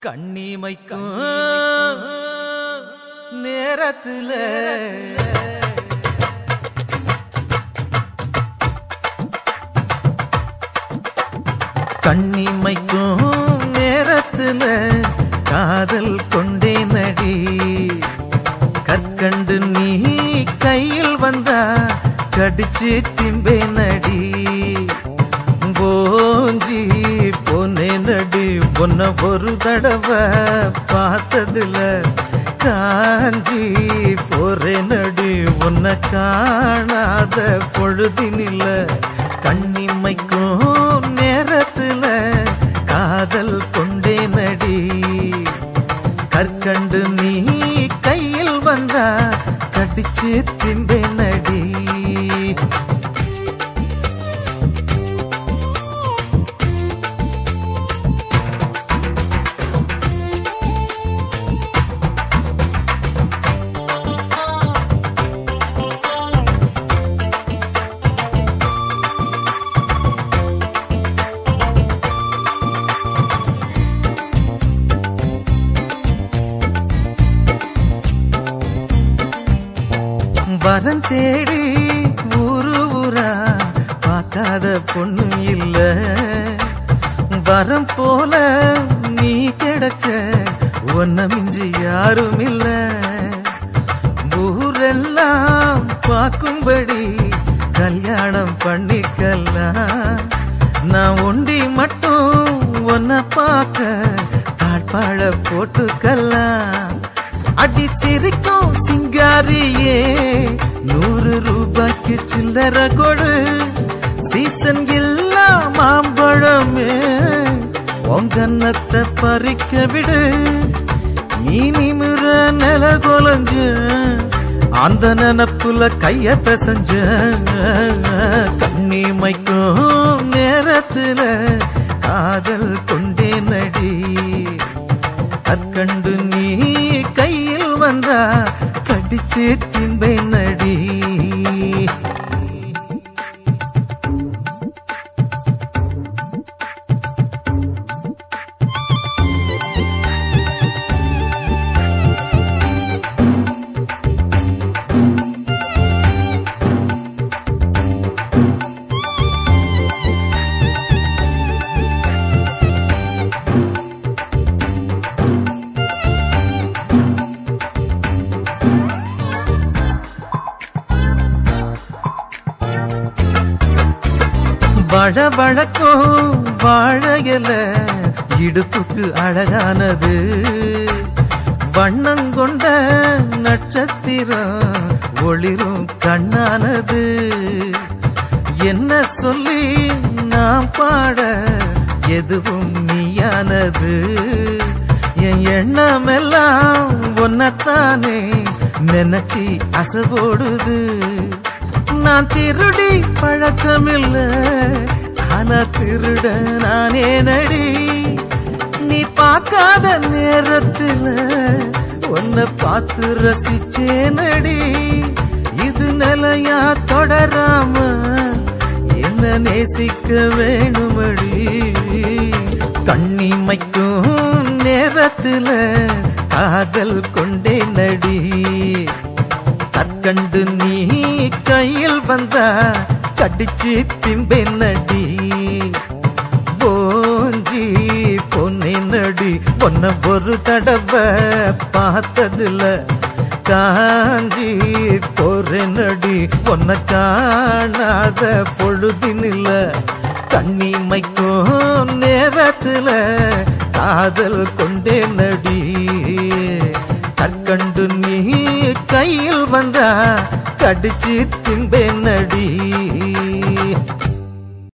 கண்ணிமைக்கும் நேரத்துல கண்ணிமைக்கும் நேரத்துல காதல் கொண்டே நடி கற்கண்டு நீ கையில் வந்தா கடிச்சு திம்பே நடி போஞ்சி பொன்னே நடி பொன்ன ஒரு தடவை பார்த்ததுல காஞ்சி போறே நடி உன்னை காணாத பொழுதினில கண்ணிமைக்கும் நேரத்துல காதல் கொண்டே நடி கற்கண்டு நீ கையில் வந்தா கடிச்சு திம்பே நடி வரம் தேடி ஊரு ஊரா பார்க்காத பொண்ணு இல்ல வரம் போல நீ கிடைச்ச ஒன்ன மிஞ்சி யாரும் இல்ல ஊரெல்லாம் பார்க்கும்படி கல்யாணம் பண்ணிக்கலாம் நான் ஒண்டி மட்டும் ஒன்ன பார்க்க காட்பாழ போட்டுக்கலாம் அடி சிரிக்கும் சிங்காரியே நூறு ரூபாய்க்கு சில்லற கொடு சீசன் இல்லா மாம்பழமே உங்கன்னத்தை பறிக்க விடு நீ நிமிர நில கொலஞ்ச அந்த நினப்புல கைய பிசைஞ்ச கண்ணிமைக்கும் நேரத்துல காதல் கொண்டே நடி கற்கண்டு நீ கையில் வந்தா கடிச்சு திம்பை நடி வழ வழக்கும் வாழையல இடுப்புக்கு அழகானது வண்ணங்கொண்ட நட்சத்திரம் ஒளிரும் கண்ணானது என்ன சொல்லி நாம் பாட எதுவும் நீயானது என் எண்ணமெல்லாம் ஒன்னத்தானே நினைச்சி அசைவோடுது நான் திருடி பழக்கமில்ல ஆனா திருட நானே நடி நீ பார்க்காத நேரத்துல உன்னை பார்த்து ரசிச்சே நடி இது நிலையா தொடராம என்ன நேசிக்க வேணுமடி கண்ணிமைக்கும் நேரத்துல காதல் கொண்டே நடி கற்கண்டு நீ கையில் வந்தா கடிச்சு திம்பே நடி போஞ்சி பொன்னே நடி பொன்ன ஒரு தடவை பார்த்ததுல காஞ்சி போறே நடி பொன்ன காணாத பொழுதினில்ல கண்ணிமைக்கும் நேரத்துல காதல் கொண்டே நடி கற்கண்டு நீ கையில் வந்தா கடிச்சு திம்பே நடி